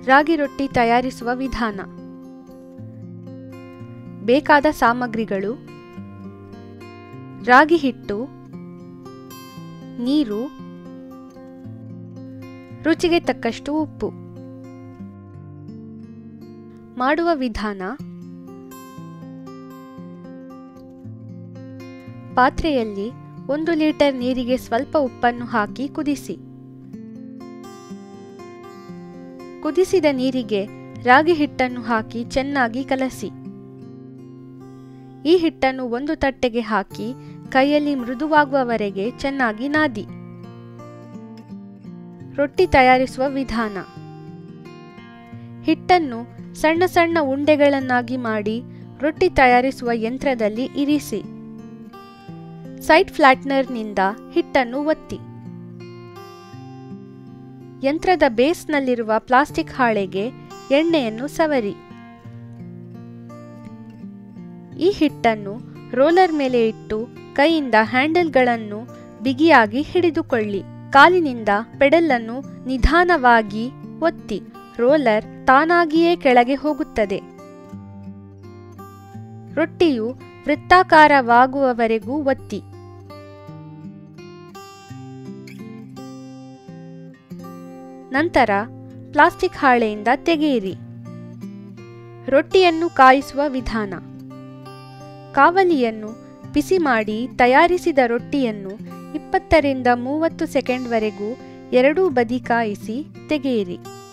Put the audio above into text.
ರಾಗಿ ರೊಟ್ಟಿ ತಯಾರಿಸುವ ವಿಧಾನ ಬೇಕಾದ ಸಾಮಗ್ರಿಗಳು ರಾಗಿ ಹಿಟ್ಟು ನೀರು ರುಚಿಗೆ ತಕ್ಕಷ್ಟು ಉಪ್ಪು ಮಾಡುವ ವಿಧಾನ ಪಾತ್ರೆಯಲ್ಲಿ ಒಂದು ಲೀಟರ್ ನೀರಿಗೆ ಸ್ವಲ್ಪ ಉಪ್ಪನ್ನು ಹಾಕಿ ಕುದಿಸಿ ಕುದಿಸಿದ ನೀರಿಗೆ ರಾಗಿ ಹಿಟ್ಟನ್ನು ಹಾಕಿ ಚೆನ್ನಾಗಿ ಕಲಸಿ ಈ ಹಿಟ್ಟನ್ನು ಒಂದು ತಟ್ಟೆಗೆ ಹಾಕಿ ಕೈಯಲ್ಲಿ ಮೃದುವಾಗುವವರೆಗೆ ಚೆನ್ನಾಗಿ ನಾದಿ ರೊಟ್ಟಿ ತಯಾರಿಸುವ ವಿಧಾನ ಹಿಟ್ಟನ್ನು ಸಣ್ಣ ಸಣ್ಣ ಉಂಡೆಗಳನ್ನಾಗಿ ಮಾಡಿ ರೊಟ್ಟಿ ತಯಾರಿಸುವ ಯಂತ್ರದಲ್ಲಿ ಇರಿಸಿ ಸೈಡ್ ಫ್ಲಾಟ್ನರ್ನಿಂದ ಹಿಟ್ಟನ್ನು ಒತ್ತಿ ಯಂತ್ರದ ಬೇಸ್ನಲ್ಲಿರುವ ಪ್ಲಾಸ್ಟಿಕ್ ಹಾಳೆಗೆ ಎಣ್ಣೆಯನ್ನು ಸವರಿ ಈ ಹಿಟ್ಟನ್ನು ರೋಲರ್ ಮೇಲೆ ಇಟ್ಟು ಕೈಯಿಂದ ಹ್ಯಾಂಡಲ್ಗಳನ್ನು ಬಿಗಿಯಾಗಿ ಹಿಡಿದುಕೊಳ್ಳಿ ಕಾಲಿನಿಂದ ಪೆಡಲನ್ನು ನಿಧಾನವಾಗಿ ಒತ್ತಿ ರೋಲರ್ ತಾನಾಗಿಯೇ ಕೆಳಗೆ ಹೋಗುತ್ತದೆ ರೊಟ್ಟಿಯು ವೃತ್ತಾಕಾರವಾಗುವವರೆಗೂ ಒತ್ತಿ ನಂತರ ಪ್ಲಾಸ್ಟಿಕ್ ಹಾಳೆಯಿಂದ ತೆಗೆಯಿರಿ ರೊಟ್ಟಿಯನ್ನು ಕಾಯಿಸುವ ವಿಧಾನ ಕಾವಲಿಯನ್ನು ಬಿಸಿ ಮಾಡಿ ತಯಾರಿಸಿದ ರೊಟ್ಟಿಯನ್ನು ಇಪ್ಪತ್ತರಿಂದ ಮೂವತ್ತು ಸೆಕೆಂಡ್ವರೆಗೂ ಎರಡೂ ಬದಿ ಕಾಯಿಸಿ ತೆಗೆಯಿರಿ